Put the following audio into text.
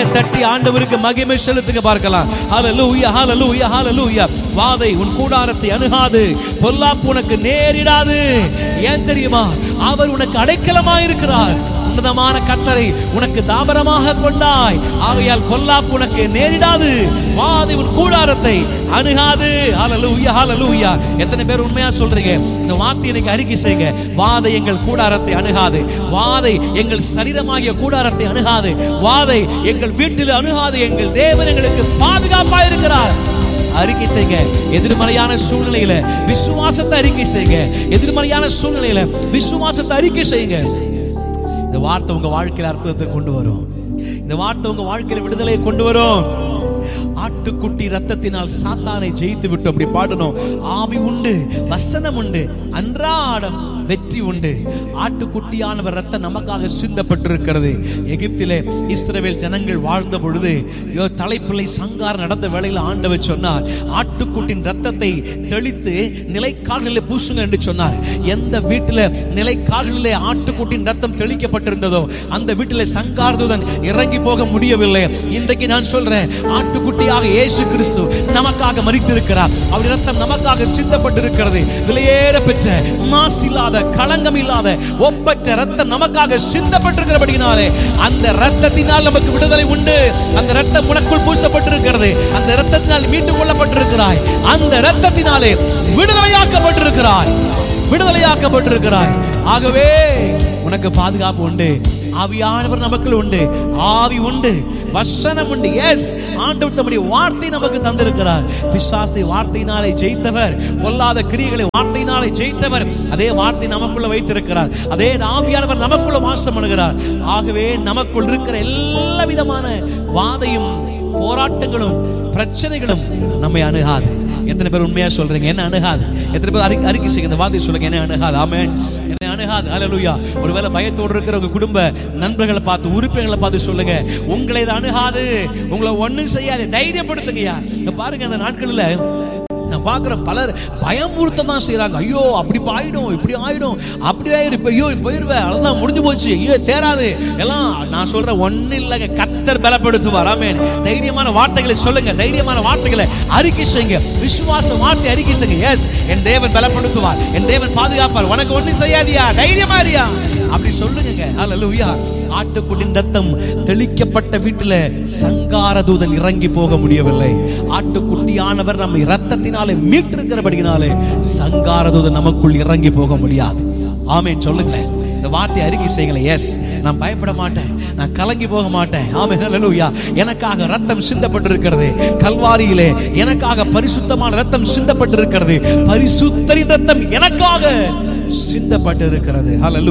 கையை தட்டி ஆண்டவருக்கு மகிமை செலுத்துங்க பார்க்கலாம் ஹalleluya ஹalleluya ஹalleluya வாதை உன் கூடாரத்தை அணுகாது பொல்லாப்பு உனக்கு நேரிடாது ஏன் தெரியுமா அவர் உனக்கு அடைக்கலமா இருக்கிறார் உன்னதமான கத்தரை உனக்கு தாபரமாக கொண்டாய் ஆகையால் கொல்லாப்பு உனக்கு நேரிடாது வாதை உன் கூடாரத்தை அணுகாது ஹalleluya ஹalleluya எத்தனை பேர் உண்மையா சொல்றீங்க இந்த வார்த்தை எனக்கு அறிக்கை செய்யுங்க வாதை எங்கள் கூடாரத்தை அணுகாது வாதை எங்கள் சரீரமாகிய கூடாரத்தை அணுகாது வாதை எங்கள் வீட்டில் அணுகாது எங்கள் தேவன் எங்களுக்கு பாதுகாப்பா இருக்கிறார் அறிக்கை செய்யுங்க எதிர்மறையான சூழ்நிலையில விசுவாசத்தை அறிக்கை செய்யுங்க எதிர்மறையான சூழ்நிலையில விசுவாசத்தை அறிக்கை செய்யுங்க இந்த வார்த்தை உங்க வாழ்க்கையில அற்புதத்தை கொண்டு வரும் இந்த வார்த்தை உங்க வாழ்க்கையில விடுதலையை கொண்டு வரும் ஆட்டுக்குட்டி ரத்தத்தினால் சாத்தானை ஜெயித்து விட்டு அப்படி பாடணும் ஆவி உண்டு வசனம் உண்டு அன்றாடம் வெற்றி உண்டு ஆட்டுக்குட்டியானவர் ரத்தம் நமக்காக சிந்தப்பட்டிருக்கிறது எகிப்திலே இஸ்ரவேல் ஜனங்கள் வாழ்ந்த பொழுது யோ தலைப்பிள்ளை சங்கார் நடந்த வேளையில் ஆண்டவர் சொன்னார் ஆட்டுக்குட்டின் ரத்தத்தை தெளித்து நிலைக்கால்களில் பூசுங்க என்று சொன்னார் எந்த வீட்டில் நிலைக்கால்களிலே ஆட்டுக்குட்டின் ரத்தம் தெளிக்கப்பட்டிருந்ததோ அந்த வீட்டில் சங்கார்துதன் இறங்கி போக முடியவில்லை இன்றைக்கு நான் சொல்றேன் ஆட்டுக்குட்டியாக இயேசு கிறிஸ்து நமக்காக மரித்திருக்கிறார் அவர் ரத்தம் நமக்காக சிந்தப்பட்டிருக்கிறது விலையேற பெற்ற மாசில்லாத களங்கம் இல்லாத ஒப்பற்ற ரத்தம் நமக்காக சிந்தப்பட்டிருக்கிறபடினாலே அந்த ரத்தத்தினால் நமக்கு விடுதலை உண்டு அந்த ரத்தம் உனக்குள் பூசப்பட்டிருக்கிறது அந்த ரத்தத்தினால் மீட்டுக் கொள்ளப்பட்டிருக்கிறாய் அந்த ரத்தத்தினாலே விடுதலையாக்கப்பட்டிருக்கிறாய் விடுதலையாக்கப்பட்டிருக்கிறாய் ஆகவே உனக்கு பாதுகாப்பு உண்டு ஆவியானவர் நமக்குள் உண்டு ஆவி உண்டு வசனம் உண்டு எஸ் ஆண்டவர் தம்முடைய வார்த்தை நமக்கு தந்திருக்கிறார் பிசாசை வார்த்தையினாலே ஜெயித்தவர் பொல்லாத கிரியைகளை வார்த்தையினாலே ஜெயித்தவர் அதே வார்த்தை நமக்குள்ள வைத்திருக்கிறார் அதே ஆவியானவர் நமக்குள்ள வாசம் பண்ணுகிறார் ஆகவே நமக்குள் இருக்கிற எல்லா விதமான வாதையும் போராட்டங்களும் பிரச்சனைகளும் நம்மை அணுகாது எத்தனை பேர் உண்மையா சொல்றீங்க என்ன அணுகாது எத்தனை பேர் அறிக்கை அறிக்கை செய்யுங்க இந்த வார்த்தை சொல்லுங்க என்ன அணுகாது ஆமென் என்ன அணுகாது ஹalleluya ஒருவேளை பயத்தோடு இருக்கிற உங்க குடும்ப நண்பர்களை பார்த்து உறுப்பினர்களை பார்த்து சொல்லுங்க உங்களை இது அணுகாது உங்களை ஒண்ணும் செய்யாது தைரியப்படுத்துங்கய்யா இங்க பாருங்க அந்த நாட்களில் நான் பார்க்குறேன் பலர் பயமுறுத்த தான் செய்கிறாங்க ஐயோ அப்படி ஆயிடும் இப்படி ஆயிடும் அப்படி ஆயிரும் இப்போ ஐயோ போயிருவேன் அவ்வளோதான் முடிஞ்சு போச்சு ஐயோ தேராது எல்லாம் நான் சொல்றேன் ஒன்றும் இல்லைங்க கத்தர் பலப்படுத்துவார் ஆமென் தைரியமான வார்த்தைகளை சொல்லுங்க தைரியமான வார்த்தைகளை அறிக்கை செய்யுங்க விசுவாச வார்த்தை அறிக்கை செய்யுங்க எஸ் என் தேவன் பலப்படுத்துவார் என் தேவன் பாதுகாப்பார் உனக்கு ஒன்றும் செய்யாதியா தைரியமா இருயா அப்படி சொல்லுங்க ஹalleluya ஆட்டுக்குட்டின் ரத்தம் தெளிக்கப்பட்ட வீட்டில் சங்கார தூதன் இறங்கி போக முடியவில்லை ஆட்டுக்குட்டியானவர் நம்மை ரத்தத்தினாலே மீட்டிருக்கிறபடினாலே சங்கார தூதன் நமக்குள் இறங்கி போக முடியாது ஆமென் சொல்லுங்களேன் இந்த வார்த்தை அறிக்கை செய்யுங்களேன் எஸ் நான் பயப்பட மாட்டேன் நான் கலங்கி போக மாட்டேன் ஆமென் ஹalleluya எனக்காக ரத்தம் சிந்தப்பட்டிருக்கிறது கல்வாரியிலே எனக்காக பரிசுத்தமான ரத்தம் சிந்தப்பட்டிருக்கிறது பரிசுத்தரின் ரத்தம் எனக்காக சிந்தப்பட்டிருக்கிறது ஹalleluya